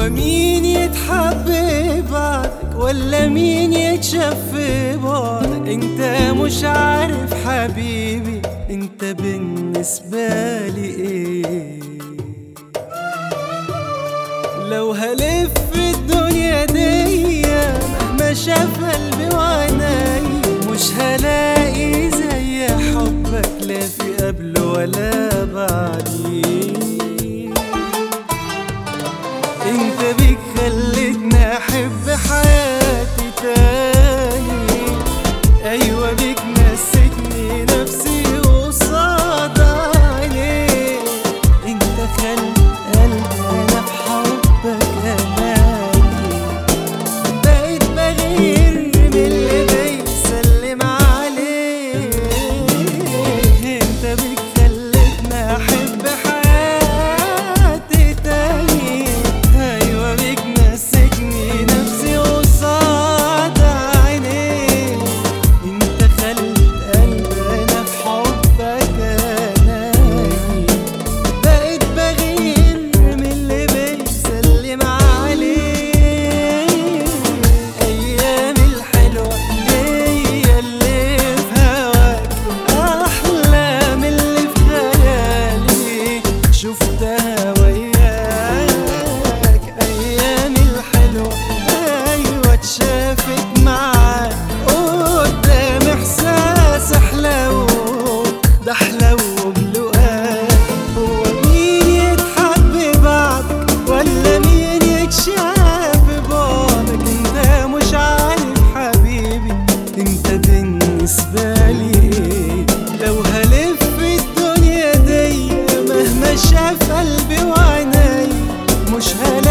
هو مين يتحب بعدك ولا مين يتشاف في بعدك انت مش عارف حبيبي انت بالنسبة لي ايه لو هلف الدنيا دي مهما شاف قلبي وعيني مش هلاقي زي حبك لا في قبل ولا بعديه انت بيك خلتني احب حياتي تاني ايوه بيك نسيتني نفسي قصاد عينيك انت خلت قلبي انا في حبك اماني بقيت بغير من اللي بيسلم عليك انت بيك خلتني احب حياتي تاني ايوه بيك مسكني نفسي قصاد عينيك انت خلت قلبي انا في حبك اناني بقيت بغير من اللي بيسلم عليه ايام الحلوه هي اللي في هواك احلى من اللي في خيالي شفتها وياك ايام الحلوه ايوه اتشافت معاك قدام احساس احلى ده احلى بلقاك هو مين يتحب بعدك ولا مين يتشاف بعدك انت مش عارف حبيبي انت بالنسبة لي ايه لو هلف الدنيا دي مهما شاف قلبي وعيني مش هلاقي